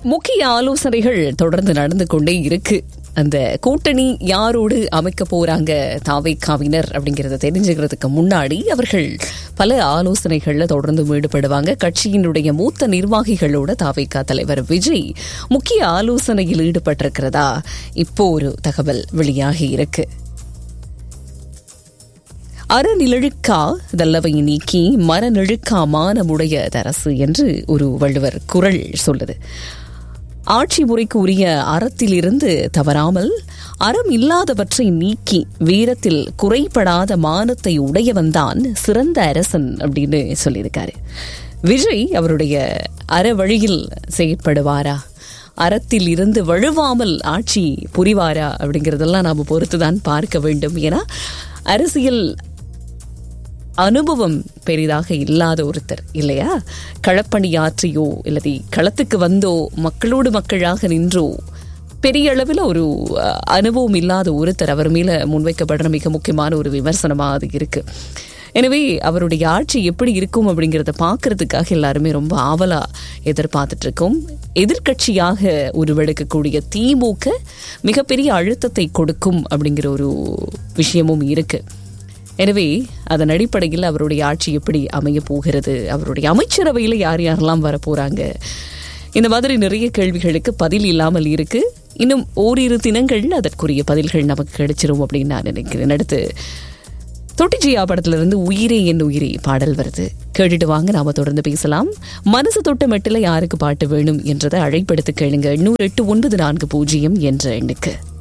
முக்கிய ஆலோசனைகள் தொடர்ந்து நடந்து கொண்டே இருக்கு அந்த கூட்டணி யாரோடு அமைக்க போறாங்க தாவைக்காவினர் அப்படிங்கறத தெரிஞ்சுக்கிறதுக்கு முன்னாடி அவர்கள் பல ஆலோசனைகள்ல தொடர்ந்து ஈடுபடுவாங்க கட்சியினுடைய மூத்த நிர்வாகிகளோட தாவைக்கா தலைவர் விஜய் முக்கிய ஆலோசனையில் ஈடுபட்டிருக்கிறதா இப்போ ஒரு தகவல் வெளியாகி இருக்கு அறநிழழுக்கா தல்லவை நீக்கி மரநிழுக்கா மானமுடைய தரசு என்று ஒரு வள்ளுவர் குரல் சொல்லுது ஆட்சி முறைக்கு உரிய அறத்திலிருந்து தவறாமல் அறம் இல்லாதவற்றை நீக்கி வீரத்தில் குறைபடாத மானத்தை உடையவன்தான் சிறந்த அரசன் அப்படின்னு சொல்லியிருக்காரு விஜய் அவருடைய அற வழியில் செயற்படுவாரா அறத்தில் இருந்து வழுவாமல் ஆட்சி புரிவாரா அப்படிங்கறதெல்லாம் நாம பொறுத்துதான் பார்க்க வேண்டும் ஏன்னா அரசியல் அனுபவம் பெரிதாக இல்லாத ஒருத்தர் இல்லையா களப்பணியாற்றியோ இல்லது களத்துக்கு வந்தோ மக்களோடு மக்களாக நின்றோ பெரிய அளவில் ஒரு அஹ், அனுபவம் இல்லாத ஒருத்தர் அவர் மேல முன்வைக்கப்படுற மிக முக்கியமான ஒரு விமர்சனமா அது இருக்கு எனவே அவருடைய ஆட்சி எப்படி இருக்கும் அப்படிங்கிறத பார்க்கறதுக்காக எல்லாருமே ரொம்ப ஆவலா எதிர்பார்த்துட்டு இருக்கோம் எதிர்க்கட்சியாக உருவெடுக்கக்கூடிய திமுக மிகப்பெரிய அழுத்தத்தை கொடுக்கும் அப்படிங்கிற ஒரு விஷயமும் இருக்கு எனவே அதன் அடிப்படையில் அவருடைய ஆட்சி எப்படி அமைய போகிறது அவருடைய அமைச்சரவையில் யார் யாரெல்லாம் வர போறாங்க இந்த மாதிரி நிறைய கேள்விகளுக்கு பதில் இல்லாமல் இருக்கு இன்னும் ஓரிரு தினங்கள் அதற்குரிய பதில்கள் நமக்கு கிடைச்சிரும் அப்படின்னு நான் நினைக்கிறேன் அடுத்து தொட்டிஜியா படத்துல இருந்து உயிரே என் உயிரே பாடல் வருது கேட்டுட்டு வாங்க நாம தொடர்ந்து பேசலாம் மனசு தொட்ட மெட்டில யாருக்கு பாட்டு வேணும் என்றதை அழைப்படுத்து கேளுங்க எண்ணூறு எட்டு ஒன்பது நான்கு பூஜ்ஜியம் என்ற எண்ணுக்கு